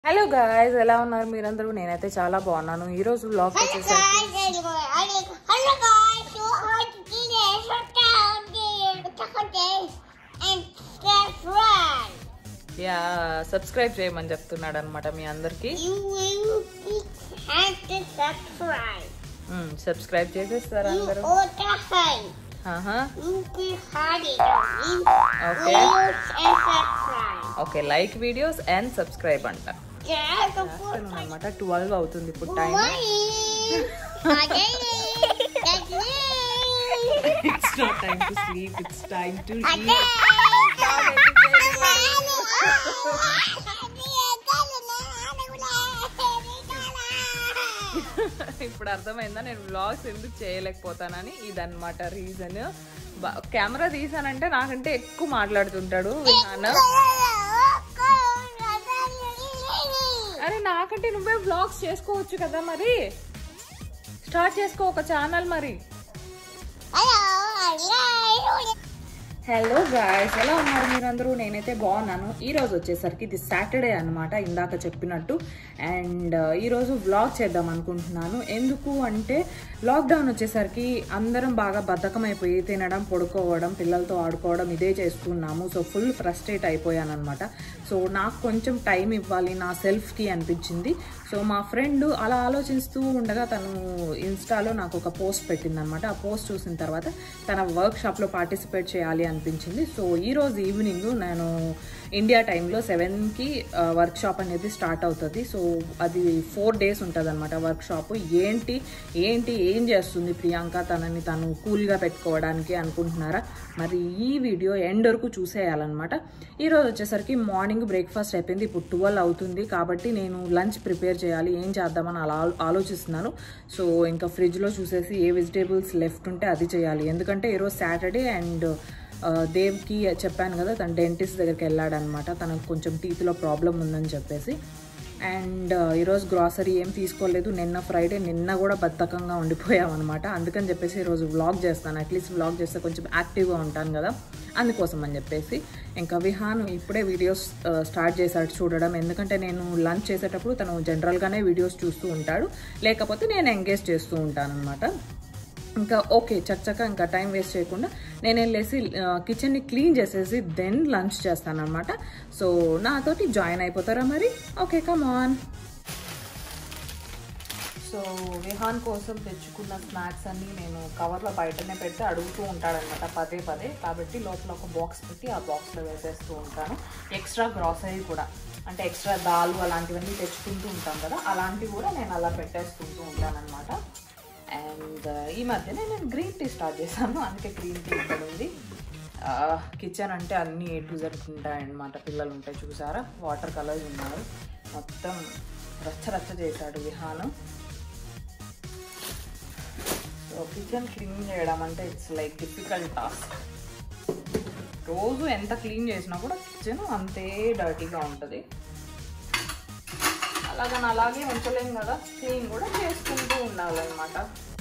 Hello guys ఎలా ఉన్నారు మీరందరూ నేనైతే చాలా బాగున్నాను ఈ రోజు వ్లాగ్ వచ్చేసరికి Hello guys, so hard to do this. And subscribe. Yeah subscribe చేయమని చెప్తున్నాడు అనమాట మీ అందరికి You will be have to subscribe. Subscribe చేసేస్తారు You అందరూ all the time. ఆహా You be hiding. You okay will and subscribe. Okay like videos and subscribe అంట Yeah, the food. అనమాట twelve అవుతుంది ఇప్పుడు time Morning. That's me. It's not time to sleep it's time to ఇప్పుడు అర్థమైందా నేను vlogs ఎందుకు చేయలేకపోతానని ఇదన్నమాట రీజన్ కెమెరా తీసానంటే నాకంటే ఎక్కువ మాట్లాడుతుంటాడు విహాన్ అరే నాకంటే నువ్వే వ్లాగ్స్ చేసుకోవచ్చు కదా మరి స్టార్ట్ చేసుకో ఒక ఛానల్ మరి హలో గాయస్ ఎలా ఉన్నారు మీరందరూ నేనైతే బాగున్నాను ఈ రోజు వచ్చేసరికి ఇది సాటర్డే అన్నమాట ఇందాక చెప్పినట్టు అండ్ ఈ రోజు వ్లాగ్ చేద్దాం అనుకుంటున్నాను ఎందుకు అంటే లాక్డౌన్ వచ్చేసరికి అందరం బాగా బద్ధకం అయిపోయి తినడం పడుకోవడం పిల్లలతో ఆడుకోవడం ఇదే చేస్తున్నాము సో ఫుల్ ఫ్రస్ట్రేట్ అయిపోయాను అనమాట సో నాకు కొంచెం టైం ఇవ్వాలి నా సెల్ఫ్కి అనిపించింది సో మా ఫ్రెండ్ అలా ఆలోచిస్తూ ఉండగా తను ఇన్స్టాలో నాకు ఒక పోస్ట్ పెట్టిందనమాట ఆ పోస్ట్ చూసిన తర్వాత తన వర్క్ షాప్లో పార్టిసిపేట్ చేయాలి అనిపించింది సో ఈరోజు ఈవినింగ్ నేను ఇండియా టైంలో సెవెన్కి వర్క్ షాప్ అనేది స్టార్ట్ అవుతుంది సో అది ఫోర్ డేస్ ఉంటుంది అనమాట వర్క్ షాప్ ఏంటి ఏంటి ఏం చేస్తుంది ప్రియాంక తనని తను కూల్గా పెట్టుకోవడానికి అనుకుంటున్నారా మరి ఈ వీడియో ఎండ్ వరకు చూసేయాలన్నమాట ఈరోజు వచ్చేసరికి మార్నింగ్ బ్రేక్ఫాస్ట్ అయిపోయింది ఇప్పుడు ట్వెల్వ్ అవుతుంది కాబట్టి నేను లంచ్ ప్రిపేర్ చేయాలి ఏం చేద్దామని అలా ఆలో- ఆలోచిస్తున్నాను సో ఇంకా ఫ్రిడ్జ్లో చూసేసి ఏ వెజిటేబుల్స్ లెఫ్ట్ ఉంటే అది చేయాలి ఎందుకంటే ఈరోజు సాటర్డే అండ్ దేవ్కి చెప్పాను కదా తన డెంటిస్ట్ దగ్గరికి వెళ్ళాడనమాట తనకు కొంచెం టీత్లో ప్రాబ్లం ఉందని చెప్పేసి అండ్ ఈరోజు గ్రాసరీ ఏం తీసుకోలేదు నిన్న ఫ్రైడే నిన్న కూడా బద్ధకంగా ఉండిపోయామన్నమాట అందుకని చెప్పేసి ఈరోజు వ్లాగ్ చేస్తాను అట్లీస్ట్ వ్లాగ్ చేస్తే కొంచెం యాక్టివ్గా ఉంటాను కదా అందుకోసం అని చెప్పేసి ఇంకా విహాన్ ఇప్పుడే వీడియోస్ స్టార్ట్ చేశాడు చూడడం ఎందుకంటే నేను లంచ్ చేసేటప్పుడు తను జనరల్గానే వీడియోస్ చూస్తూ ఉంటాడు లేకపోతే నేను ఎంగేజ్ చేస్తూ ఉంటాను అనమాట ఇంకా ఓకే చక్కచక్క ఇంకా టైం వేస్ట్ చేయకుండా నేను వెళ్ళేసి కిచెన్ని క్లీన్ చేసేసి దెన్ లంచ్ చేస్తాను అనమాట సో నాతోటి జాయిన్ అయిపోతారా మరి okay come on so Vihaan కోసం తెచ్చుకున్న స్నాక్స్ అన్నీ నేను కవర్లో బయటనే పెడితే అడుగుతూ ఉంటాడనమాట పదే పదే కాబట్టి లోపల ఒక బాక్స్ పెట్టి ఆ బాక్స్లో వేసేస్తూ ఉంటాను ఎక్స్ట్రా గ్రాసరీ కూడా అంటే ఎక్స్ట్రా దాల్ అలాంటివన్నీ తెచ్చుకుంటూ ఉంటాం కదా అలాంటివి కూడా నేను అలా పెట్టేసుకుంటూ ఉంటానన్నమాట అండ్ ఈ మధ్యనే నేను గ్రీన్ టీ స్టార్ట్ చేశాను అందుకే గ్రీన్ టీ ఇక్కడ ఉంది కిచెన్ అంటే అన్నీ ఏ టు జెడ్ ఉంటాయన్నమాట పిల్లలు ఉంటాయి చూసారా వాటర్ కలర్స్ ఉన్నారు మొత్తం రచ్చ రచ్చ చేశాడు విహాను సో కిచెన్ క్లీన్ చేయడం అంటే ఇట్స్ లైక్ డిఫికల్ట్ టాస్క్ రోజు ఎంత క్లీన్ చేసినా కూడా కిచెన్ అంతే డర్టీగా ఉంటుంది అలాగని అలాగే ఉంచలేం కదా క్లీన్ కూడా చేసుకుంటూ ఉండాలన్నమాట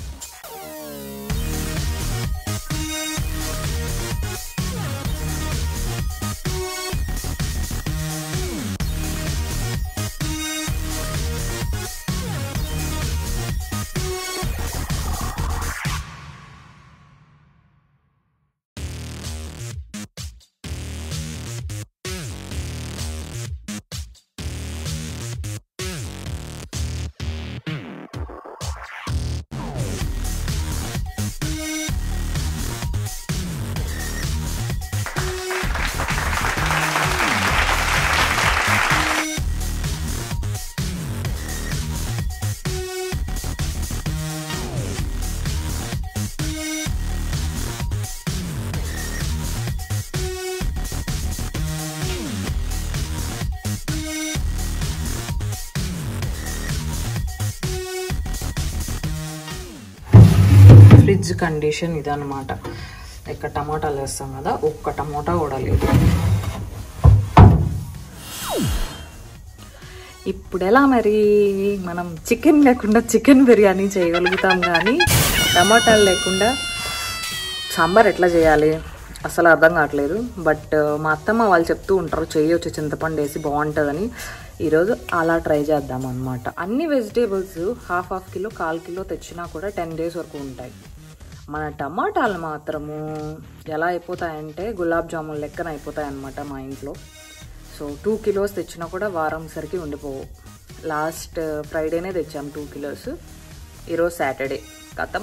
ఫ్రిడ్జ్ కండిషన్ ఇదనమాట ఇక్కడ టమాటాలు వేస్తాం కదా ఒక్క టమాటా కూడా లేదు ఇప్పుడు ఎలా మరి మనం చికెన్ లేకుండా చికెన్ బిర్యానీ చేయగలుగుతాం కానీ టమాటాలు లేకుండా సాంబార్ ఎట్లా చేయాలి అసలు అర్థం కావట్లేదు బట్ మా అత్తమ్మ వాళ్ళు చెప్తూ ఉంటారు చేయొచ్చు చింతపండు వేసి బాగుంటుందని ఈరోజు అలా ట్రై చేద్దాం అనమాట అన్ని వెజిటేబుల్స్ హాఫ్ హాఫ్ కిలో కాల్ కిలో తెచ్చినా కూడా టెన్ డేస్ వరకు ఉంటాయి మన టమాటాలు మాత్రము ఎలా అయిపోతాయంటే గులాబ్ జామున్ లెక్కన అయిపోతాయి అన్నమాట మా ఇంట్లో సో టూ కిలోస్ తెచ్చినా కూడా వారం సరికి ఉండిపోవు లాస్ట్ ఫ్రైడేనే తెచ్చాం టూ కిలోస్ ఈరోజు సాటర్డే కథం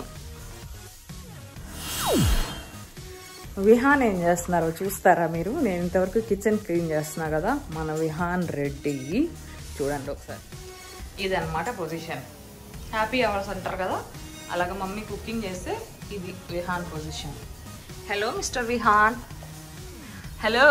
విహాన్ ఏం చేస్తున్నారో చూస్తారా మీరు నేను ఇంతవరకు కిచెన్ క్లీన్ చేస్తున్నా కదా మన విహాన్ రెడ్డి చూడండి ఒకసారి ఇదన్నమాట పొజిషన్ హ్యాపీ అవర్స్ అంటారు కదా అలాగ మమ్మీ కుకింగ్ చేస్తే ఇది Vihaan position hello mister Vihaan hello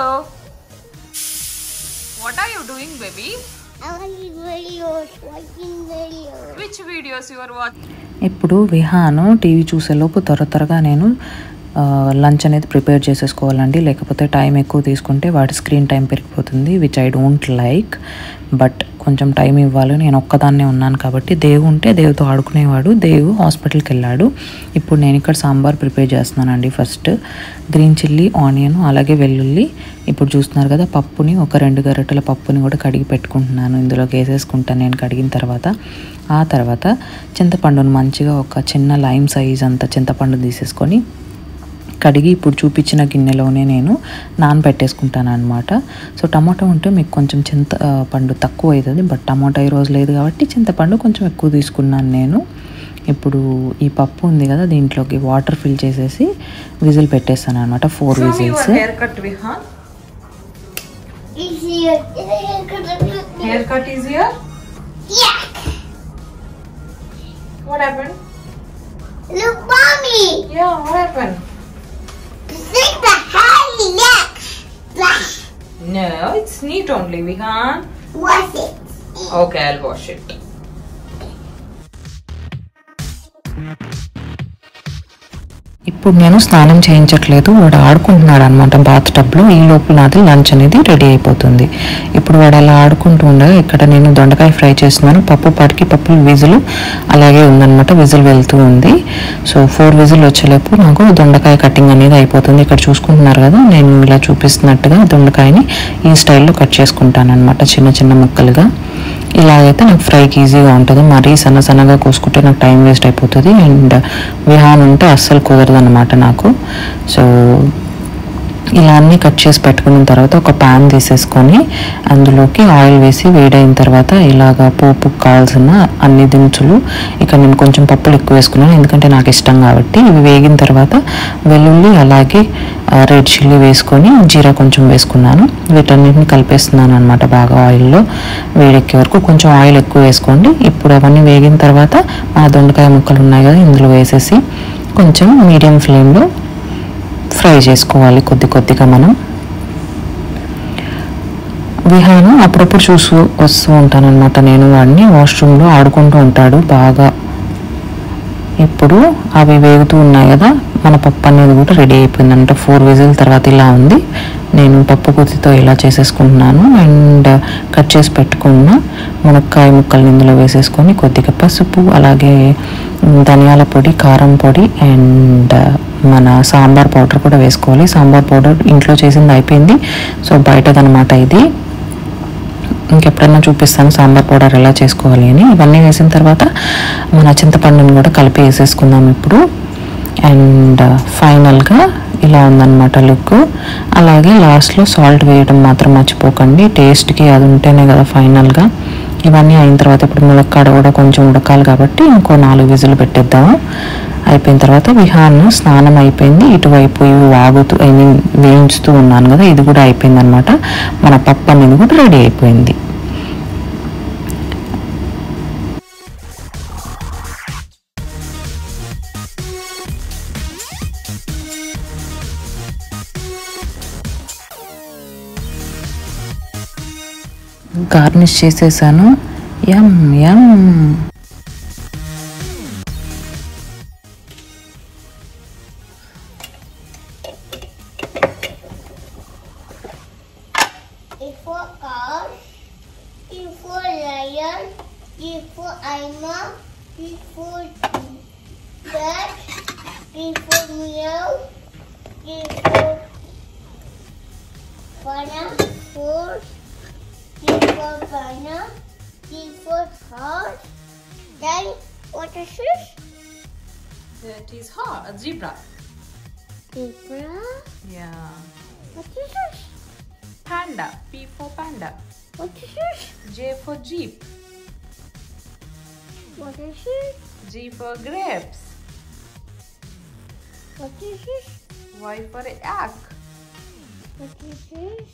what are you doing baby I like videos, watching videos. Which videos your watch ఇప్పుడు విహాను టీవీ చూసేలోపు త్వర త్వరగా నేను లంచ్ అనేది ప్రిపేర్ చేసేసుకోవాలండి లేకపోతే టైం ఎక్కువ తీసుకుంటే వాటి స్క్రీన్ టైం పెరిగిపోతుంది which I don't like but కొంచెం టైం ఇవ్వాలి నేను ఒక్కదాన్నే ఉన్నాను కాబట్టి దేవు ఉంటే దేవుతో ఆడుకునేవాడు దేవు హాస్పిటల్కి వెళ్ళాడు ఇప్పుడు నేను ఇక్కడ సాంబార్ ప్రిపేర్ చేస్తున్నానండి ఫస్ట్ గ్రీన్ చిల్లీ ఆనియన్ అలాగే వెల్లుల్లి ఇప్పుడు చూస్తున్నారు కదా పప్పుని ఒక రెండు గరిటెల పప్పుని కూడా కడిగి పెట్టుకుంటున్నాను ఇందులోకి వేసేసుకుంటాను నేను కడిగిన తర్వాత ఆ తర్వాత చింతపండును మంచిగా ఒక చిన్న లైమ్ సైజ్ అంత చింతపండు తీసేసుకొని కడిగి ఇప్పుడు చూపించిన గిన్నెలోనే నేను నానబెట్టేసుకుంటాను అనమాట సో టమాటా ఉంటే మీకు కొంచెం చింత ఆ, పండు తక్కువ అవుతుంది బట్ టమాటా ఈరోజు లేదు కాబట్టి చింతపండు కొంచెం ఎక్కువ తీసుకున్నాను నేను ఇప్పుడు ఈ పప్పు ఉంది కదా దీంట్లోకి వాటర్ ఫిల్ చేసేసి విజిల్ పెట్టేస్తాను అనమాట four whistles hair cut Vihaan Is here. Hair cut is here Yeah. What happen Look, mommy. Yeah what happen Sing the highly next. Splash. No, it's neat only, Vihan. What's it? Okay, I'll wash it. ఇప్పుడు నేను స్నానం చేయించట్లేదు వాడు ఆడుకుంటున్నాడు అనమాట bath టబ్లో ఈ లోపు నాది లంచ్ అనేది రెడీ అయిపోతుంది ఇప్పుడు వాడు అలా ఆడుకుంటూ ఉండగా ఇక్కడ నేను దొండకాయ ఫ్రై చేస్తున్నాను పప్పు పాటికి పప్పు విజులు అలాగే ఉందన్నమాట విజిల్ వెళ్తూ ఉంది సో ఫోర్ విజిల్ వచ్చేలోపు నాకు దొండకాయ కటింగ్ అనేది అయిపోతుంది ఇక్కడ చూసుకుంటున్నారు కదా నేను ఇలా చూపిస్తున్నట్టుగా దొండకాయని ఈ స్టైల్లో కట్ చేసుకుంటాను అనమాట చిన్న చిన్న ముక్కలుగా ఇలాగైతే నాకు ఫ్రైకి ఈజీగా ఉంటుంది మరీ సన్న సన్నగా కోసుకుంటే నాకు టైం వేస్ట్ అయిపోతుంది అండ్ విహాన్ ఉంటే అస్సలు కుదరదు అనమాట నాకు సో ఇలా అన్నీ కట్ చేసి పెట్టుకున్న తర్వాత ఒక ప్యాన్ తీసేసుకొని అందులోకి ఆయిల్ వేసి వేడైన తర్వాత ఇలాగా పోపు కావాల్సిన అన్ని దినుసులు ఇక నేను కొంచెం పప్పులు ఎక్కువ వేసుకున్నాను ఎందుకంటే నాకు ఇష్టం కాబట్టి ఇవి వేగిన తర్వాత వెల్లుల్లి అలాగే ఆ, రెడ్ చిల్లీ వేసుకొని జీరా కొంచెం వేసుకున్నాను వీటన్నిటిని కలిపేస్తున్నాను అనమాట బాగా ఆయిల్లో వేడెక్కే వరకు కొంచెం ఆయిల్ ఎక్కువ వేసుకోండి ఇప్పుడు అవన్నీ వేగిన తర్వాత మన దొండకాయ ముక్కలు ఉన్నాయి కదా ఇందులో వేసేసి కొంచెం మీడియం ఫ్లేమ్లో ఫ్రై చేసుకోవాలి కొద్ది కొద్దిగా మనం విహాను అప్పుడప్పుడు చూస్తూ వస్తూ ఉంటాను అనమాట నేను వాడిని వాష్రూమ్లో ఆడుకుంటూ ఉంటాడు బాగా ఇప్పుడు అవి వేగుతూ ఉన్నాయి కదా మన పప్పు అనేది కూడా రెడీ అయిపోయింది అంటే ఫోర్ విజిల్ తర్వాత ఇలా ఉంది నేను పప్పు గుత్తితో ఇలా చేసేసుకుంటున్నాను అండ్ కట్ చేసి పెట్టుకున్న మునక్కాయ ముక్కలు ఇందులో వేసేసుకొని కొద్దిగా పసుపు అలాగే ధనియాల పొడి కారం పొడి అండ్ మన సాంబార్ పౌడర్ కూడా వేసుకోవాలి సాంబార్ పౌడర్ ఇంట్లో చేసింది అయిపోయింది సో బయటదనమాట ఇది ఇంకెప్పుడైనా చూపిస్తాను సాంబార్ పౌడర్ ఎలా చేసుకోవాలి అని ఇవన్నీ వేసిన తర్వాత మన చింతపండుని కూడా కలిపి వేసేసుకుందాం ఇప్పుడు అండ్ ఫైనల్గా ఇలా ఉందన్నమాట లుక్ అలాగే లాస్ట్లో సాల్ట్ వేయడం మాత్రం మర్చిపోకండి టేస్ట్కి అది ఉంటేనే కదా ఫైనల్గా ఇవన్నీ అయిన తర్వాత ఇప్పుడు ములక్కాడ కూడా కొంచెం ఉడకాలి కాబట్టి ఇంకో నాలుగు విజులు పెట్టేద్దాము అయిపోయిన తర్వాత విహాన్ స్నానం అయిపోయింది ఇటువైపు ఇవి వాగుతూ ఐ మీన్ వేయించుతూ ఉన్నాను కదా ఇది కూడా అయిపోయింది అనమాట మన పప్పు అనేది కూడా రెడీ అయిపోయింది గార్నిష్ చేసేసాను yum yum Before cows, before lion, before Ima, before bird, before meow, before Fana, horse, for banana. D for horse. Then what is this? It is hard. A zebra. Zebra. Yeah. What is this? Panda. P for panda. What is this? J for jeep. What is this? G for grapes. What is this? Y for yak. What is this?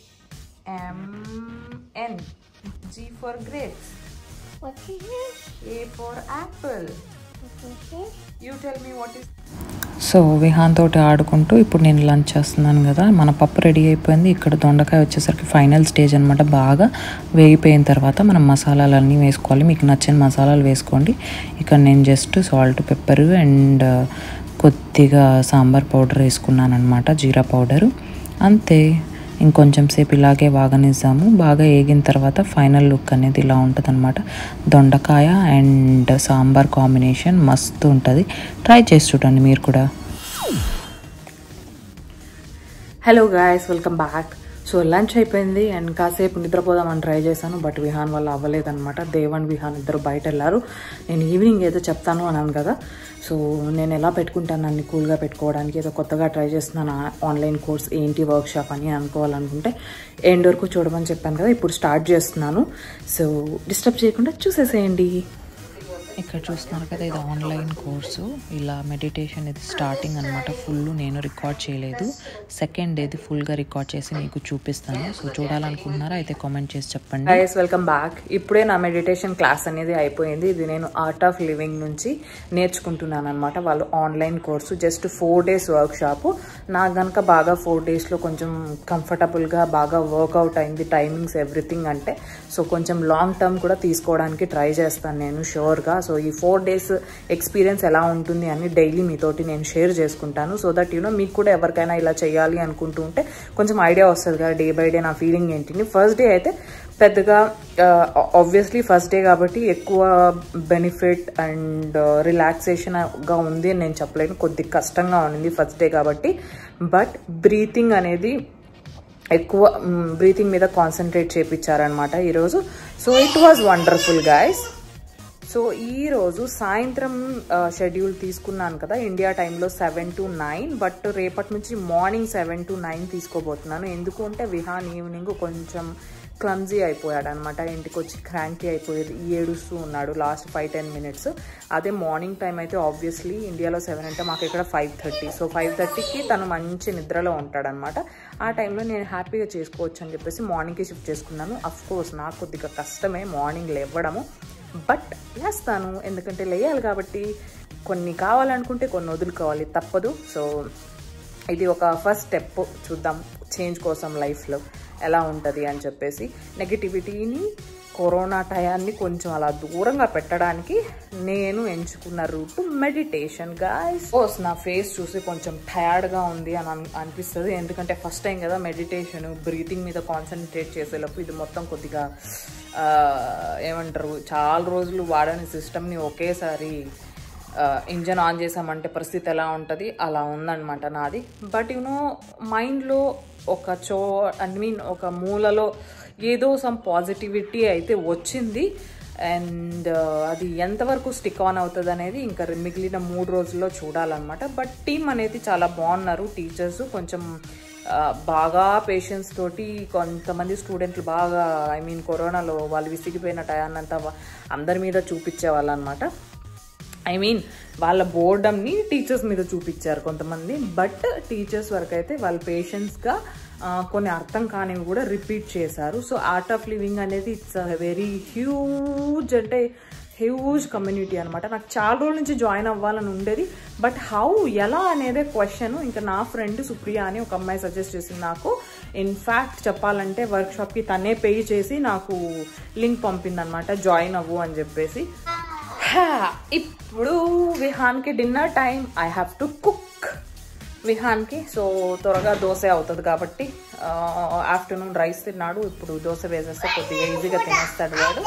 M N. G for grapes. What is this? A for apple. What is this? You tell me what is. So Vihaan తోటి ఆడుకుంటూ ఇప్పుడు నేను lunch చేస్తున్నాను కదా మన పప్పు ready అయిపోయింది ఇక్కడ దొండకాయ వచ్చేసరికి ఫైనల్ స్టేజ్ అనమాట బాగా వేగిపోయిన తర్వాత మనం మసాలాలన్నీ వేసుకోవాలి మీకు నచ్చిన మసాలాలు వేసుకోండి ఇక్కడ నేను జస్ట్ సాల్ట్ పెప్పర్ అండ్ కొద్దిగా సాంబార్ పౌడర్ వేసుకున్నాను అనమాట జీరా పౌడరు అంతే ఇంకొంచెం సేపు ఇలాగే వాగనిద్దాము బాగా వేగిన తర్వాత ఫైనల్ లుక్ అనేది ఇలా ఉంటుంది అనమాట దొండకాయ అండ్ సాంబార్ కాంబినేషన్ మస్తు ఉంటుంది ట్రై చేసి చూడండి మీరు కూడా hello guys welcome back so lunch అయిపోయింది అండ్ కాసేపు నిద్రపోదామని ట్రై చేశాను బట్ విహాన్ వల్ల అవ్వలేదన్నమాట దేవ్ అండ్ విహాన్ ఇద్దరు బయట వెళ్ళారు నేను ఈవినింగ్ ఏదో చెప్తాను అన్నాను కదా సో నేను ఎలా పెట్టుకుంటాను అన్ని కూల్గా పెట్టుకోవడానికి ఏదో కొత్తగా ట్రై చేస్తున్నాను ఆన్లైన్ కోర్స్ ఏంటి వర్క్ షాప్ అని అనుకోవాలనుకుంటే ఎండ్ వరకు చూడమని చెప్పాను కదా ఇప్పుడు స్టార్ట్ చేస్తున్నాను సో డిస్టర్బ్ చేయకుండా చూసేసేయండి ఇక్కడ చూస్తున్నారు కదా ఇది ఆన్లైన్ కోర్సు ఇలా మెడిటేషన్ ఇది స్టార్టింగ్ అనమాట ఫుల్ నేను రికార్డ్ చేయలేదు సెకండ్ ఇది ఫుల్గా రికార్డ్ చేసి మీకు చూపిస్తాను సో చూడాలనుకుంటున్నారా అయితే కామెంట్ చేసి చెప్పండి గైస్ వెల్కమ్ బ్యాక్ ఇప్పుడే నా మెడిటేషన్ క్లాస్ అనేది అయిపోయింది ఇది నేను ఆర్ట్ ఆఫ్ లివింగ్ నుంచి నేర్చుకుంటున్నాను అనమాట వాళ్ళు online course just four days workshop నాకు కనుక బాగా ఫోర్ డేస్లో కొంచెం కంఫర్టబుల్గా బాగా వర్కౌట్ అయింది టైమింగ్స్ ఎవ్రీథింగ్ అంటే సో కొంచెం లాంగ్ టర్మ్ కూడా తీసుకోవడానికి ట్రై చేస్తాను నేను షూర్గా సో ఈ ఫోర్ డేస్ ఎక్స్పీరియన్స్ ఎలా ఉంటుంది అని డైలీ మీతోటి నేను షేర్ చేసుకుంటాను సో దట్ యూనో మీకు కూడా ఎవరికైనా ఇలా చేయాలి అనుకుంటూ ఉంటే కొంచెం ఐడియా వస్తుంది కదా డే బై డే నా ఫీలింగ్ ఏంటి ఫస్ట్ డే అయితే పెద్దగా ఆబ్వియస్లీ ఫస్ట్ డే కాబట్టి ఎక్కువ బెనిఫిట్ అండ్ రిలాక్సేషన్గా ఉంది అని నేను చెప్పలేను కొద్ది కష్టంగా ఉంది ఫస్ట్ డే కాబట్టి బట్ బ్రీతింగ్ అనేది ఎక్కువ బ్రీతింగ్ మీద కాన్సన్ట్రేట్ చేయించారనమాట ఈరోజు so it was wonderful guys so ఈరోజు సాయంత్రం షెడ్యూల్ తీసుకున్నాను కదా ఇండియా టైంలో సెవెన్ టు నైన్ బట్ రేపటి నుంచి మార్నింగ్ సెవెన్ టు నైన్ తీసుకోబోతున్నాను ఎందుకు అంటే విహాన్ ఈవినింగ్ కొంచెం క్లమ్జీ అయిపోయాడు అనమాట ఇంటికి వచ్చి క్రాంకీ అయిపోయేది ఏడుస్తూ ఉన్నాడు లాస్ట్ ఫైవ్ టెన్ మినిట్స్ అదే మార్నింగ్ టైం అయితే ఆబ్వియస్లీ ఇండియాలో సెవెన్ అంటే మాకు ఇక్కడ ఫైవ్ థర్టీ సో ఫైవ్ థర్టీకి తను మంచి నిద్రలో ఉంటాడనమాట ఆ టైంలో నేను హ్యాపీగా చేసుకోవచ్చు అని చెప్పేసి మార్నింగ్కి షిఫ్ట్ చేసుకున్నాను అఫ్ కోర్స్ నాకు కొద్దిగా కష్టమే మార్నింగ్ లేవడము బట్ లేస్తాను ఎందుకంటే లేయాలి కాబట్టి కొన్ని కావాలనుకుంటే కొన్ని వదులుకోవాలి తప్పదు సో ఇది ఒక ఫస్ట్ స్టెప్ చూద్దాం చేంజ్ కోసం లైఫ్లో ఎలా ఉంటుంది అని చెప్పేసి నెగిటివిటీని కరోనా టయాన్ని కొంచెం అలా దూరంగా పెట్టడానికి నేను ఎంచుకున్న రూట్ మెడిటేషన్ గాయస్ కోర్స్ నా ఫేస్ చూసి కొంచెం టయర్డ్గా ఉంది అని అన్- అనిపిస్తుంది ఎందుకంటే ఫస్ట్ టైం కదా మెడిటేషన్ బ్రీతింగ్ మీద కాన్సన్ట్రేట్ చేసేలోపు ఇది మొత్తం కొద్దిగా ఆ, ఏమంటారు చాలా రోజులు వాడని సిస్టమ్ని ఒకేసారి ఇంజన్ ఆన్ చేసామంటే పరిస్థితి ఎలా ఉంటుంది అలా ఉందన్నమాట నాది బట్ యూనో మైండ్లో ఒక చో ఐ మీన్ ఒక మూలలో ఏదో సమ్ పాజిటివిటీ అయితే వచ్చింది అండ్ అది ఎంతవరకు స్టిక్ ఆన్ అవుతుంది అనేది ఇంకా మిగిలిన మూడు రోజుల్లో చూడాలన్నమాట బట్ టీం అనేది చాలా బాగున్నారు టీచర్స్ కొంచెం ఆ, బాగా పేషెన్స్ తోటి కొంతమంది స్టూడెంట్లు బాగా ఐ మీన్ కరోనాలో వాళ్ళు విసిగిపోయిన టయాన్నంతా వా- అందరి మీద చూపించేవాళ్ళు అనమాట ఐ మీన్ వాళ్ళ బోర్డమ్ని టీచర్స్ మీద చూపించారు కొంతమంది బట్ టీచర్స్ వరకు అయితే వాళ్ళ పేషెన్స్గా కొన్ని అర్థం కానివి కూడా రిపీట్ చేశారు సో ఆర్ట్ ఆఫ్ లివింగ్ అనేది ఇట్స్ వెరీ హ్యూజ్ అంటే హ్యూజ్ కమ్యూనిటీ అనమాట నాకు చాలా రోజుల నుంచి జాయిన్ అవ్వాలని ఉండేది బట్ హౌ ఎలా అనేదే క్వశ్చన్ ఇంకా నా ఫ్రెండ్ సుప్రియ అని ఒక అమ్మాయి సజెస్ట్ చేసింది నాకు ఇన్ఫ్యాక్ట్ చెప్పాలంటే వర్క్షాప్కి తనే పే చేసి నాకు లింక్ పంపిందనమాట జాయిన్ అవ్వు అని చెప్పేసి హా, ఇప్పుడు విహాన్కి dinner time I have to cook విహాన్కి సో త్వరగా దోశ అవుతుంది కాబట్టి ఆఫ్టర్నూన్ రైస్ తిన్నాడు ఇప్పుడు దోశ వేసేస్తే కొద్దిగా ఈజీగా తినేస్తాడు వాడు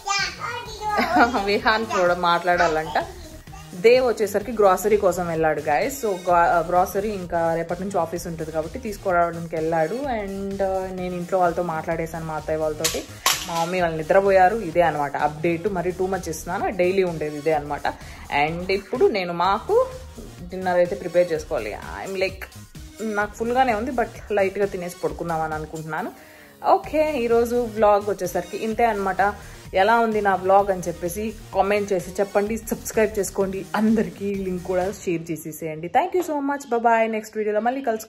విహాన్ కూడా మాట్లాడాలంట దేవ్ వచ్చేసరికి గ్రాసరీ కోసం వెళ్ళాడు గాయస్ సో గ్రాసరీ ఇంకా రేపటి నుంచి ఆఫీస్ ఉంటుంది కాబట్టి తీసుకురావడానికి వెళ్ళాడు అండ్ నేను ఇంట్లో వాళ్ళతో మాట్లాడేశాను మా అత్తయ్య వాళ్ళతోటి మా మమ్మీ వాళ్ళు నిద్రపోయారు ఇదే అనమాట అప్డేట్ మరి టూ మచ్ ఇస్తున్నాను డైలీ ఉండేది ఇదే అనమాట అండ్ ఇప్పుడు నేను మాకు డిన్నర్ అయితే ప్రిపేర్ చేసుకోవాలి ఐఎమ్ లైక్ నాకు ఫుల్గానే ఉంది బట్ లైట్గా తినేసి పడుకుందామని అనుకుంటున్నాను ఓకే ఈరోజు వ్లాగ్ వచ్చేసరికి ఇంతే అనమాట ఎలా ఉంది నా వ్లాగ్ అని చెప్పేసి కామెంట్ చేసి చెప్పండి సబ్స్క్రైబ్ చేసుకోండి అందరికీ లింక్ కూడా షేర్ చేసేసేయండి thank you so much bye next వీడియోలో మళ్ళీ కలుసు